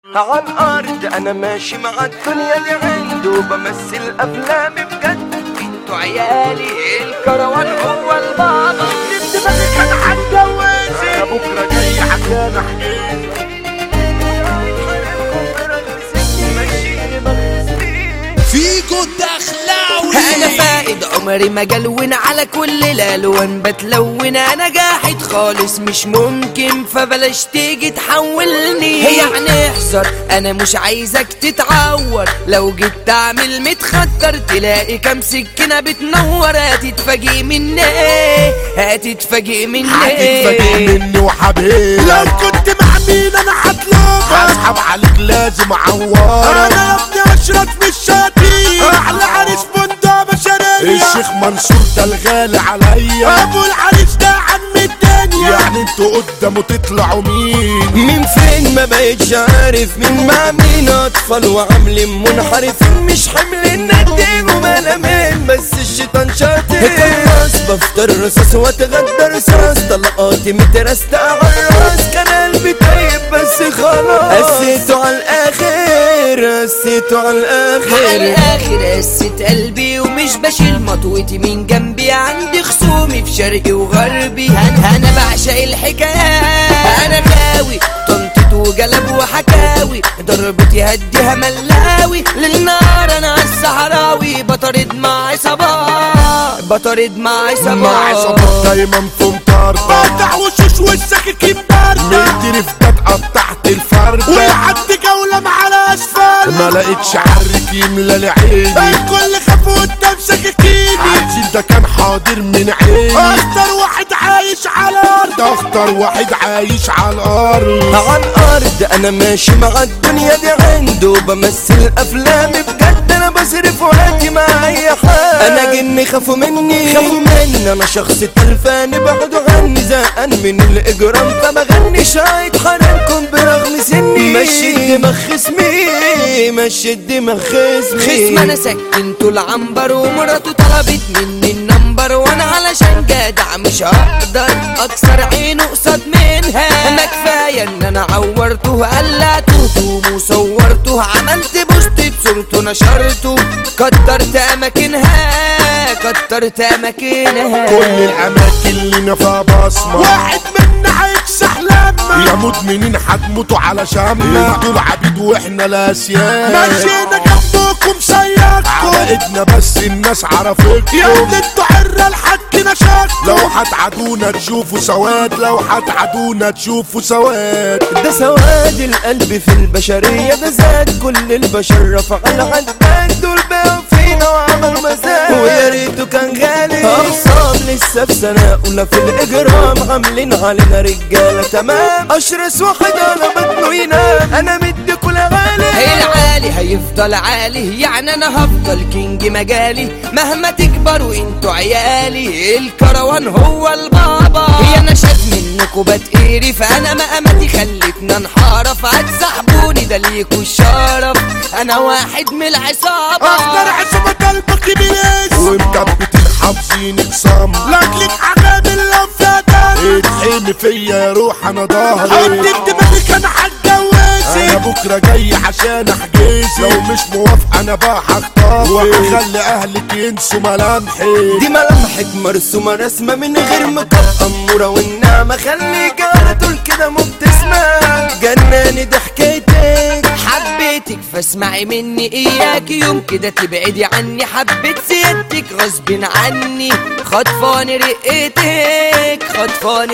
على الارض انا ماشي مع الدنيا اللي عنده بمثل افلامي بجد انتوا عيالي الكروان هو البابا دماغي كان هتجوزي انا بكره جاي عشان احكي فيكو الدخلاوي انا فائد عمري ما جلون على كل الالوان بتلون انا جاحد خالص مش ممكن فبلاش تيجي تحولني يعني احذر انا مش عايزك تتعور لو جيت تعمل متخدر تلاقي كام سكينه بتنور هتتفاجئ مني هتتفاجئ مني هتتفاجئ مني وحبيبي لو كنت مع مين انا هطلبك هسحب عليك لازم اعورك انا يا ابني اشرف مش شاطي احلى عريس بندق بشرية الشيخ منصور ده الغالي عليا ابو العريس ده عم الدنيا يعني انتوا قدامه تطلعوا مين من فين ما بقتش عارف مين مع مين اطفال وعاملين منحرفين مش حمل ندين وملامين بس الشيطان شاطر الراس بفطر رصاص واتغدى رصاص طلقاتي مترستة على الراس كان قلبي طيب بس خلاص قسيته على الاخر قسيته على الاخر على الاخر قسيت قلبي ومش بشيل مطوتي من جنبي عندي خصومي في شرقي وغربي انا انا بعشق الحكايات انا غاوي طنطت وجلب وحكاوي ضربتي هديها ملاوي للنار انا الصحراوي بطرد مع عصابات بطرد مع عصابات مع عصابات دايما في مطاردة قطع وشوش والسكاكين باردة مديني في قطعت الفردة ويعدي جولة مع الاسفل ما لقيتش عرك يملى لعيني الكل خاف قدام سكاكيني عزيز ده كان حاضر من عيني اكتر واحد عايش على الارض اخطر واحد عايش على الارض على الارض انا ماشي مع الدنيا دي عنده بمثل افلامي بجد انا بصرف وقتي مع اي حد انا جني خافوا مني خافوا مني انا شخص تلفاني بقعد اغني زهقان من الاجرام فبغني شايط حرامكم برغم سني مشي الدماغ خصمي مشي الدماغ خصمي خصم انا سكنته العنبر ومراته طلبت مني النمبر وانا علشان جدع مش هقدر اكسر عينه قصاد منها ما كفايه ان انا عورته وقلعته وصورته عملت بوست بصورته نشرته كترت اماكنها كترت اماكنها كل الاماكن لنا فيها بصمة واحد منا هيكسح لما يا مدمنين هتموتوا على شمة انتوا العبيد واحنا الاسياد مشينا جنبكم سيادكم على ايدنا بس الناس عرفتكم يا ابني انتوا حرة الحك نشاكم لو هتعادونا تشوفوا سواد لو هتعادونا تشوفوا سواد ده سواد القلب في البشرية ده زاد كل البشر رفع العداد دول بقوا فينا وعملوا مزاج ويا ريته كان غالي أقسام لسه في سنة أولى في الإجرام عاملين علينا رجالة تمام أشرس واحد على بطنه ينام أنا مدي كل غالي العالي هيفضل عالي يعني أنا هفضل كينج مجالي مهما تكبروا انتوا عيالي الكروان هو البابا هي انا شاف منكوا بتقيري فانا مقامتي خلتنا انحرف هتسحبوني ده ليكوا الشرف انا واحد من العصابة اختار عصابة قلبك بليس ومكبتين حافظين صم لاجلك عجب لو فيها دم اتحمي فيا يا روح انا حط ظهري في دماغك انا انا هتجوزك بكره جاي عشان احجزي لو مش موافق انا بقى هختار وهخلي اهلك ينسوا ملامحي دي ملامحك مرسومة رسمة من غير مكان أمورة والنعمة خليك على طول كده مبتسمة جناني ضحكتك حبيتك فاسمعي مني إياك يوم كده تبعدي عني حبيت سيادتك غصب عني خطفاني رقتك خطفاني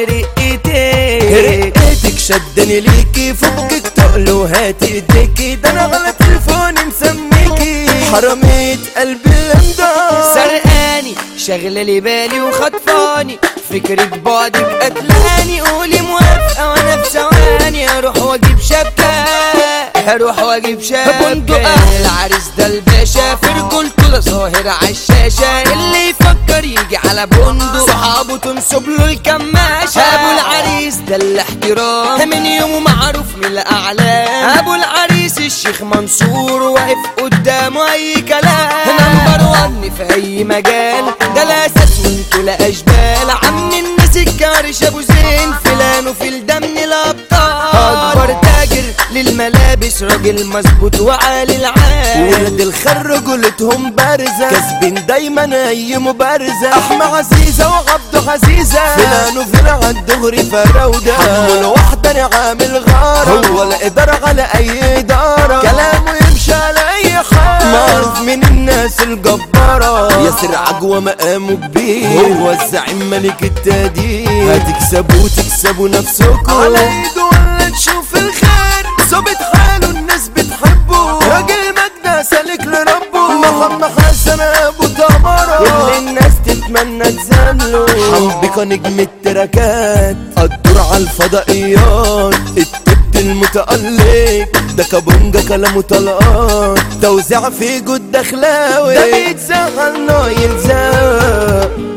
رقتك رقتك شدني ليكي فكك تقل وهاتي ايديكي ده انا على تليفوني مسميكي حرامية قلبي اللمدة سرقاني شغلة لي بالي وخطفاني فكرة بعدك قتلاني قولي موافقة وانا في ثواني اروح واجيب شبكة هروح واجيب شبكة بندقة العريس ده الباشا في رجولته ده ظاهر عالشاشة اللي يفكر يجي على بندق صحابه تنصب له الكماشة ابو العريس ده الاحترام من يومه معروف من الاعلام ابو العريس الشيخ منصور واقف قدامه اي كلام نمبر ون في اي مجال ده الاساس وانتوا لا اشبال عم الناس الكارش ابو زين فلان وفي الدم الابطال اكبر تاجر للملابس لابس راجل مظبوط وعالي العال ولاد الخر رجولتهم بارزة كاسبين دايما اي مبارزة احمى عزيزة وعبده عزيزة فلان وفلان الدغري فراودة حمل واحدة نعامل غارة هو لا إدارة على اي ادارة كلامه يمشي على اي حال معروف من الناس الجبارة ياسر عجوة مقامه كبير هو الزعيم ملك التقدير هتكسبوا وتكسبوا نفسكم على ايده ولا تشوف الخير ظابط حاله الناس بتحبه راجل مجدة سالك لربه محمد حسن ابو تمرة كل الناس تتمنى تزامله حبك نجم التراكات الدور على الفضائيات التبت المتألق ده كابونجا كلامه طلقات توزيع في جود دخلاوي ده بيتزعل نايل زاق